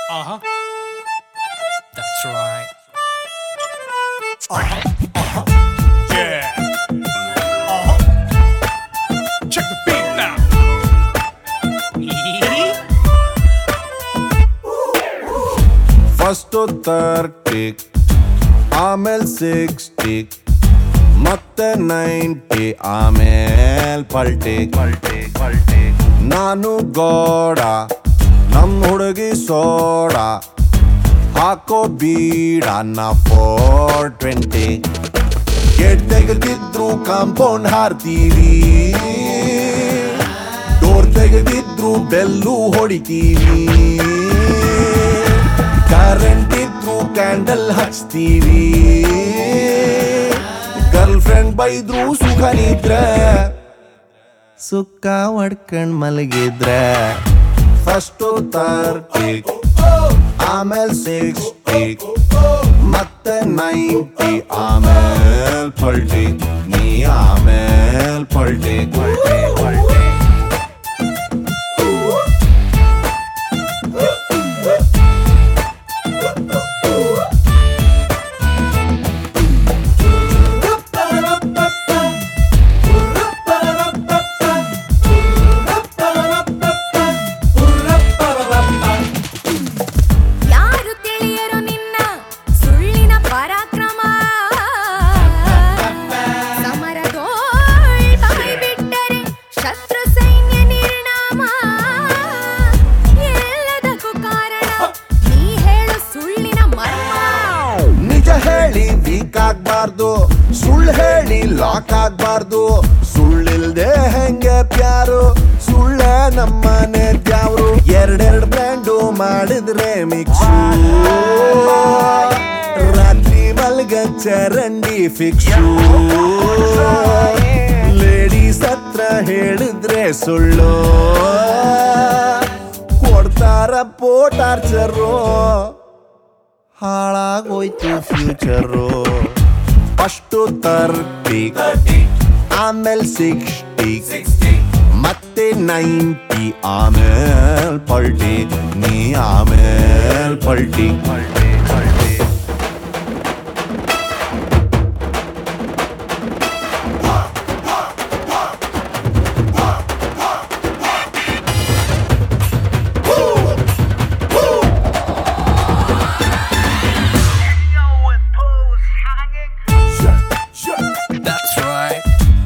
Uh huh. That's right. Yeah. Uh huh. Check the beat now. First ತರ್ಟಿಕ್ ಆಮೇಲೆ ಸಿಕ್ಸ್ಟಿಕ್ ಮತ್ತೆ ನೈಂಟಿ ಆಮೇಲೆ ಪಲ್ಟಿಕ್ ಪಲ್ಟಿಕ್ ಪಲ್ಟಿಕ್ ನಾನು ಗೋಡ ನಮ್ ಹುಡುಗಿ ಸೋಡ ಹಾಕೋ ಬೀಡ ನಾ ಫೋರ್ ಟ್ವೆಂಟಿ ಗೇಟ್ ತೆಗೆದಿದ್ರು ಕಾಂಪೌಂಡ್ ಹಾರ್ತೀವಿ ಡೋರ್ ತೆಗೆದಿದ್ರು ಬೆಲ್ಲು ಹೊಡಿತೀವಿ ಕರೆಂಟ್ ಇದ್ರು ಕ್ಯಾಂಡಲ್ ಹಚ್ತೀವಿ ಗರ್ಲ್ ಫ್ರೆಂಡ್ ಬೈದ್ರು ಸುಖ ನಿದ್ರೆ ಸುಕ್ಕ ಹೊಡ್ಕಂಡ್ ಮಲಗಿದ್ರೆ ಫಸ್ಟು ತರ್ಟಿಕ್ ಆಮೇಲೆ ಸಿಕ್ಸ್ಟಿ ಮತ್ತೆ ನೈಂಟಿ ಆಮೇಲೆ ಪಲ್ಟಿ ನೀ ಆಮೇಲೆ ಪಲ್ಟಿ ಪಲ್ಟಿ ಪಲ್ಟಿ ಯಾರು ತಿಳಿಯರು ನಿನ್ನ ಸುಳ್ಳಿನ ಪರಾಕ್ರಮ ಸಮರದೋಳ್ ಬಾಯ್ ಬಿಟ್ಟರೆ ಶತ್ರು ಸೈನ್ಯ ನಿರ್ನಾಮ ಎಲ್ಲದಕ್ಕೂ ಕಾರಣ ನೀ ಹೇಳು ಸುಳ್ಳಿನ ಮರ್ಮ ನಿಜ ಹೇಳಿ ವೀಕ್ ಆಗ್ಬಾರ್ದು ಸುಳ್ಳು ಹೇಳಿ ಲಾಕ್ ಆಗ್ಬಾರ್ದು ಸುಳ್ಳಿಲ್ದೆ ಹೆಂಗೆ ಪ್ಯಾರು ಸುಳ್ಳೆ ನಮ್ಮನೆ ದ್ಯಾವ್ರು ಎರಡೆರಡು ಬ್ರ್ಯಾಂಡು ಮಾಡಿದ್ರೆ ಮಿಕ್ಸು ರಾತ್ರಿ ಮಲ್ಗ ಚರಂಡಿ ಫಿಕ್ಸು ಲೇಡೀಸ್ ಹತ್ರ ಹೇಳಿದ್ರೆ ಸುಳ್ಳು ಕೊಡ್ತಾರ ಪೋಟಾರ್ಚರು ಹಾಳಾಗೋಯ್ತು ಫ್ಯೂಚರು ಫಸ್ಟು ತರ್ಟಿ ಆಮೇಲೆ ಸಿಕ್ಸ್ಟಿ ಮತ್ತೆ ನೈಂಟಿ ಆಮೇಲೆ ಪಲ್ಟಿ ನೀ ಆಮೇಲೆ ಪಲ್ಟಿ ಪಲ್ಟಿ ಪಲ್ಟಿ That's right.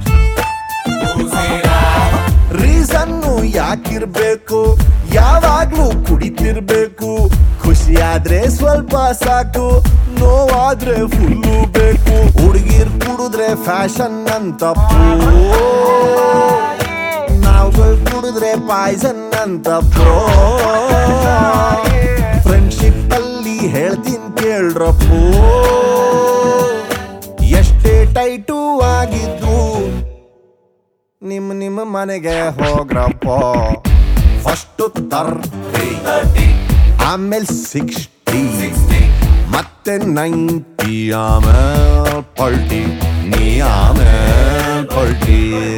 ರೀಸನ್ನು ಯಾಕಿರ್ಬೇಕು ಯಾವಾಗ್ಲೂ ಕುಡಿತಿರ್ಬೇಕು ಖುಷಿಯಾದ್ರೆ ಸ್ವಲ್ಪ ಸಾಕು ನೋವಾದ್ರೆ ಫುಲ್ಲು ಬೇಕು ಹುಡುಗಿರ್ ಕುಡಿದ್ರೆ ಫ್ಯಾಷನ್ ಅಂತಪ್ಪು ನಾವುಗಳು ಕುಡಿದ್ರೆ ಪಾಯ್ಸನ್ ಅಂತಪ್ಪು ಫ್ರೆಂಡ್ಶಿಪ್ ಅಲ್ಲಿ ಹೇಳ್ತೀನಿ ಕೇಳ್ರಪ್ಪು ಎಷ್ಟೇ ಟೈಟು ಆಗಿದ್ರು ನಿಮ್ಮ ನಿಮ್ಮ ಮನೆಗೆ ಹೋಗ್ರಪ್ಪ ಫಸ್ಟು ತರ್ಟಿ ಆಮೇಲೆ ಸಿಕ್ಸ್ಟಿ ಮತ್ತೆ ನೈಂಟಿ ಆಮೇಲೆ ಪಲ್ಟಿ ನೀ ಆಮೇಲೆ ಪಲ್ಟಿ